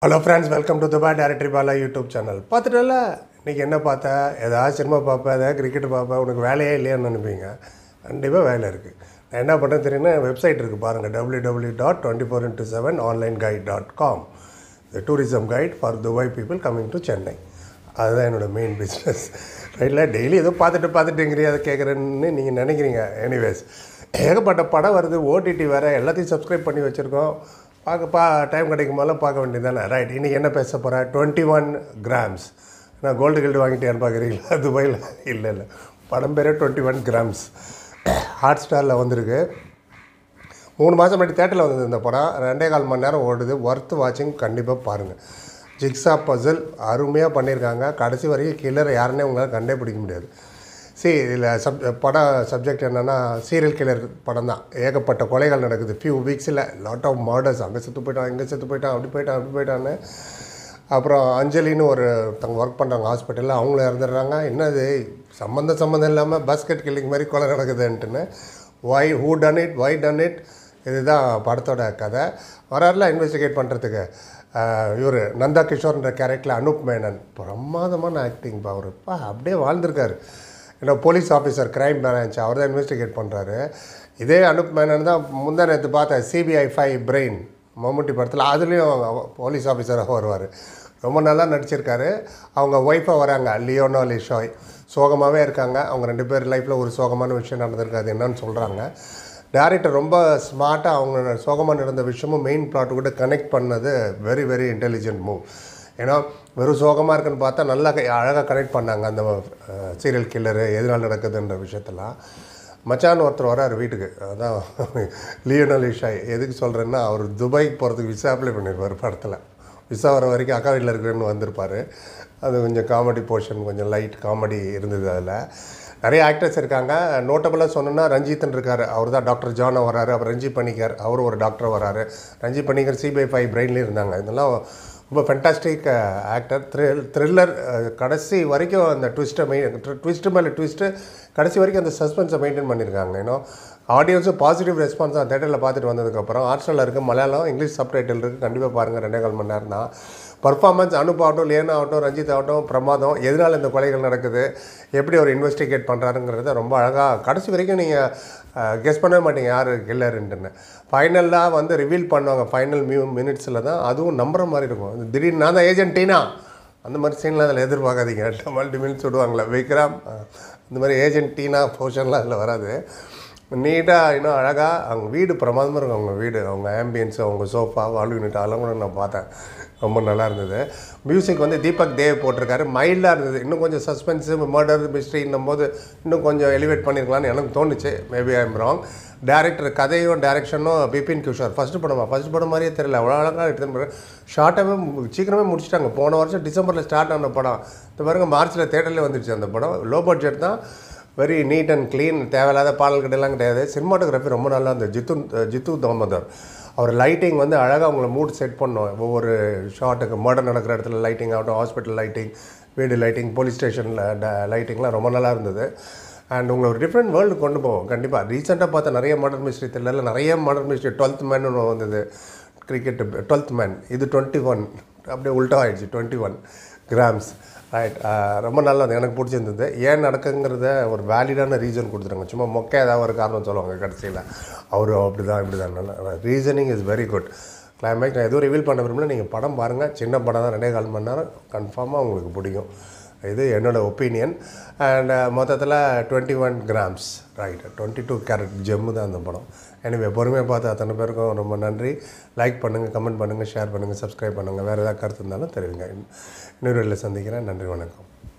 hello friends welcome to Dubai directory Bala YouTube channel பார்த்துட்டல இன்றைக்கி என்ன பார்த்த ஏதாவது சினிமா பார்ப்பேன் ஏதாவது கிரிக்கெட் பார்ப்பேன் உனக்கு வேலையே இல்லையான்னு நினைப்பீங்க கண்டிப்பாக வேலை இருக்குது நான் என்ன பண்ணுறேன் தெரியுன்னா வெப்சைட் இருக்குது பாருங்கள் W W dot twenty four into seven online guide dot com the tourism guide for Dubai people coming to Chennai அதுதான் என்னோடய மெயின் பிஸ்னஸ் ரைட்டில் டெய்லி ஏதோ பார்த்துட்டு பார்த்துட்டுங்கிறீ அதை கேட்குறேன்னு நீங்கள் நினைக்கிறீங்க எனிவேஸ் ஏகப்பட்ட படம் வருது ஓடிடி வேறு எல்லாத்தையும் சப்ஸ்கிரைப் பண்ணி வச்சுருக்கோம் பார்க்க பா டைம் கிடைக்கும் போதெல்லாம் பார்க்க வேண்டியது தானே ரைட் இன்றைக்கி என்ன பேச போகிறேன் டுவெண்ட்டி ஒன் கிராம்ஸ் நான் கோல்டு கில்டு வாங்கிட்டேன்னு பார்க்குறீங்களா துபாயில் இல்லை இல்லை படம் பேரே டுவெண்ட்டி ஒன் கிராம்ஸ் ஹாட் ஸ்டாரில் வந்திருக்கு மூணு மாதம் முன்னாடி தேட்டரில் வந்தது இந்த படம் ரெண்டே கால் மணி நேரம் ஓடுது ஒர்த்து வாட்சிங் கண்டிப்பாக பாருங்கள் ஜிக்ஸா பசில் அருமையாக பண்ணியிருக்காங்க கடைசி வரைக்கும் கில்லர் யாருன்னே உங்களால் கண்டே பிடிக்க முடியாது சரி இதில் சப் படம் சப்ஜெக்ட் என்னென்னா சீரியல் கில்லர் படம் தான் ஏகப்பட்ட கொலைகள் நடக்குது ஃபியூ வீக்ஸில் லாட் ஆஃப் மர்டர்ஸ் அங்கே செத்து போயிட்டான் இங்கே செத்து போயிட்டான் அப்படி போயிட்டான் அப்படி போயிட்டான்னு அப்புறம் அஞ்சலின்னு ஒரு ஒருத்தவங்க ஒர்க் பண்ணுறாங்க ஹாஸ்பிட்டலில் அவங்களும் இறந்துடுறாங்க என்னது சம்மந்தம் சம்மந்தம் இல்லாமல் பாஸ்கெட் கில்லிங் மாதிரி கொலை நடக்குதுன்ட்டுன்னு why who done it why done it இதுதான் படத்தோட கதை வராருல இன்வெஸ்டிகேட் பண்ணுறதுக்கு இவர் நந்தா கிஷோர்ன்ற கேரக்டரில் அனூப் மேனன் பிரமாதமான ஆக்டிங் அவருப்பா அப்படியே வாழ்ந்திருக்காரு ஏன்னா போலீஸ் ஆஃபீஸர் க்ரைம் பிரான்ச் அவர் தான் இன்வெஸ்டிகேட் பண்ணுறாரு இதே அனுப் மேனன் தான் முந்தா நேற்று பார்த்தேன் சிபிஐ ஃபைவ் பிரெயின் மம்முட்டி படத்தில் அதுலேயும் போலீஸ் ஆஃபீஸராக வருவார் ரொம்ப நல்லா நடிச்சிருக்காரு அவங்க ஒய்ஃபாக வராங்க லியோனோ லிஷாய் சோகமாகவே இருக்காங்க அவங்க ரெண்டு பேர் லைஃப்பில் ஒரு சோகமான விஷயம் நடந்திருக்காது என்னன்னு சொல்கிறாங்க டேரக்டர் ரொம்ப ஸ்மார்ட்டாக அவங்க சோகமாக நடந்த விஷயமும் மெயின் பிளாட்டு கூட கனெக்ட் பண்ணது வெரி வெரி இன்டெலிஜென்ட் மூவ் ஏன்னா வெறும் சோகமாக இருக்குன்னு பார்த்தா நல்லா அழகாக கனெக்ட் பண்ணாங்க அந்த சீரியல் கில்லரு எதனால் நடக்குதுன்ற விஷயத்தெல்லாம் மச்சான் ஒருத்தர் வராரு வீட்டுக்கு அதான் லியோனல் இஷாய் எதுக்கு சொல்கிறேன்னா அவர் துபாய்க்கு போகிறதுக்கு விசா அப்ளை பண்ணியிருப்பார் படத்தில் விசா வர வரைக்கும் அக்கா வீட்டில் இருக்கிறேன்னு வந்திருப்பார் அது கொஞ்சம் காமெடி போர்ஷன் கொஞ்சம் லைட் காமெடி இருந்தது அதில் நிறைய ஆக்டர்ஸ் இருக்காங்க நோட்டபுளாக சொன்னோன்னா ரஞ்சித்தன் இருக்கார் அவர் தான் டாக்டர் ஜானா வராரு அப்புறம் ரஞ்சி பணிக்கர் அவர் ஒரு டாக்டர் வராரு ரஞ்சி பணிக்கர் சிபிஐ ஃபைவ் பிரெயின்லேயும் இருந்தாங்க இதெல்லாம் ரொம்ப ஃபென்டாஸ்டிக் ஆக்டர் த்ரில் த்ரில்லர் கடைசி வரைக்கும் அந்த ட்விஸ்ட்டை மெயின் ட்விஸ்ட்டு மேலே ட்விஸ்ட்டு கடைசி வரைக்கும் அந்த சஸ்பென்ஸை மெயின்டைன் பண்ணியிருக்காங்க ஏன்னா ஆடியன்ஸும் பாசிட்டிவ் ரெஸ்பான்ஸ் தான் தேட்டரில் பார்த்துட்டு வந்ததுக்கப்புறம் ஹாஸ்டலில் இருக்குது மலையாளம் இங்கிலீஷ் சப்டைட்டில் இருக்குது கண்டிப்பாக பாருங்கள் ரெண்டே கால் மணி நேரம் தான் பர்ஃபார்மன்ஸ் அனுப் ஆகட்டும் லேனா ஆகட்டும் ரஞ்சித் ஆகட்டும் பிரமாதம் எதனால் இந்த கொலைகள் நடக்குது எப்படி அவர் இன்வெஸ்டிகேட் பண்ணுறாருங்கிறத ரொம்ப அழகாக கடைசி வரைக்கும் நீங்கள் கெஸ் பண்ணவே மாட்டீங்க யார் கில்லருன்ட்டுன்னு ஃபைனலாக வந்து ரிவீல் பண்ணுவாங்க ஃபைனல் மியூ மினிட்ஸில் தான் அதுவும் நம்புற மாதிரி இருக்கும் திடீர்னு நான் தான் ஏஜென்ட் டீனா அந்த மாதிரி சீன்லாம் அதில் எதிர்பார்க்காதீங்க டமல் டிமில் சொல்லுவாங்களே விக்ரம் இந்த மாதிரி ஏஜென்ட் டீனா போர்ஷன்லாம் அதில் வராது நீட்டாக இன்னும் அழகாக அவங்க வீடு பிரமாதமாக இருக்கும் அவங்க வீடு அவங்க ஆம்பியன்ஸ் அவங்க சோஃபா வாழ் யூனிட் அதெல்லாம் கூட நான் பார்த்தேன் ரொம்ப நல்லா இருந்தது மியூசிக் வந்து தீபக் தேவ் போட்டிருக்காரு மைல்டாக இருந்தது இன்னும் கொஞ்சம் சஸ்பென்ஸு மர்டர் மிஸ்ட்ரின்னும் போது இன்னும் கொஞ்சம் எலிவேட் பண்ணியிருக்கலாம்னு எனக்கு தோணுச்சு maybe I am wrong director கதையும் டேரக்ஷனும் பிபின் கிஷோர் ஃபஸ்ட்டு படமா ஃபஸ்ட் படம் மாதிரியே தெரியல அவ்வளோ அழகாக எடுத்துன்னு ஷார்ட்டாகவே சீக்கிரமே முடிச்சிட்டாங்க போன வருஷம் டிசம்பரில் ஸ்டார்ட் ஆன படம் இந்த பாருங்க மார்ச்சில் தேட்டரில் வந்துடுச்சு அந்த படம் லோ பட்ஜெட் தான் வெரி நீட் அண்ட் க்ளீன் தேவையில்லாத பாடல் கிடையெல்லாம் கிடையாது சினிமாட்டோகிராஃபி ரொம்ப நல்லா இருந்தது ஜித்து ஜித்து தாமோதர் அவர் லைட்டிங் வந்து அழகாக அவங்கள மூட் செட் பண்ணோம் ஒவ்வொரு ஷாட்டுக்கு மர்டர் நடக்கிற இடத்துல லைட்டிங் ஆகட்டும் ஹாஸ்பிட்டல் லைட்டிங் வீடு லைட்டிங் போலீஸ் ஸ்டேஷனில் லைட்டிங்லாம் ரொம்ப நல்லா இருந்தது அண்ட் உங்களை ஒரு டிஃப்ரெண்ட் வேர்ல்டு கொண்டு போவோம் கண்டிப்பாக ரீசெண்டாக பார்த்த நிறைய மர்டர் மிஸ்ட்ரி தெரியல நிறைய மர்டர் மிஸ்ட்ரி டுவெல்த் மேன் ஒன்று வந்தது கிரிக்கெட் டுவெல்த் மேன் இது டுவெண்ட்டி ஒன் அப்படியே உல்ட்டா ஆகிடுச்சு டுவெண்ட்டி ஒன் கிராம்ஸ் ரைட் ரொம்ப நல்லா இருந்தது எனக்கு பிடிச்சிருந்தது ஏன் நடக்குங்கிறத ஒரு வேலிடான ரீசன் கொடுத்துருங்க சும்மா மொக்க ஏதாவது ஒரு காரணம் சொல்லுவாங்க கடைசியில் அவர் அப்படி தான் இப்படி தான் நல்லா reasoning is very good climax நான் எதுவும் ரிவீல் பண்ண விரும்பல நீங்கள் படம் பாருங்கள் சின்ன படம் தான் ரெண்டே கால் மணி நேரம் கன்ஃபார்மாக உங்களுக்கு பிடிக்கும் இது என்னோடய ஒப்பீனியன் அண்ட் மொத்தத்தில் twenty one grams right twenty two carat gem தான் அந்த படம் எனவே பொறுமையாக பார்த்து அத்தனை பேருக்கும் ரொம்ப நன்றி லைக் பண்ணுங்கள் கமெண்ட் பண்ணுங்கள் ஷேர் பண்ணுங்கள் சப்ஸ்கிரைப் பண்ணுங்கள் வேறு ஏதாவது கருத்து இருந்தாலும் தெரிவிங்க இன்னொரு சந்திக்கிறேன் நன்றி வணக்கம்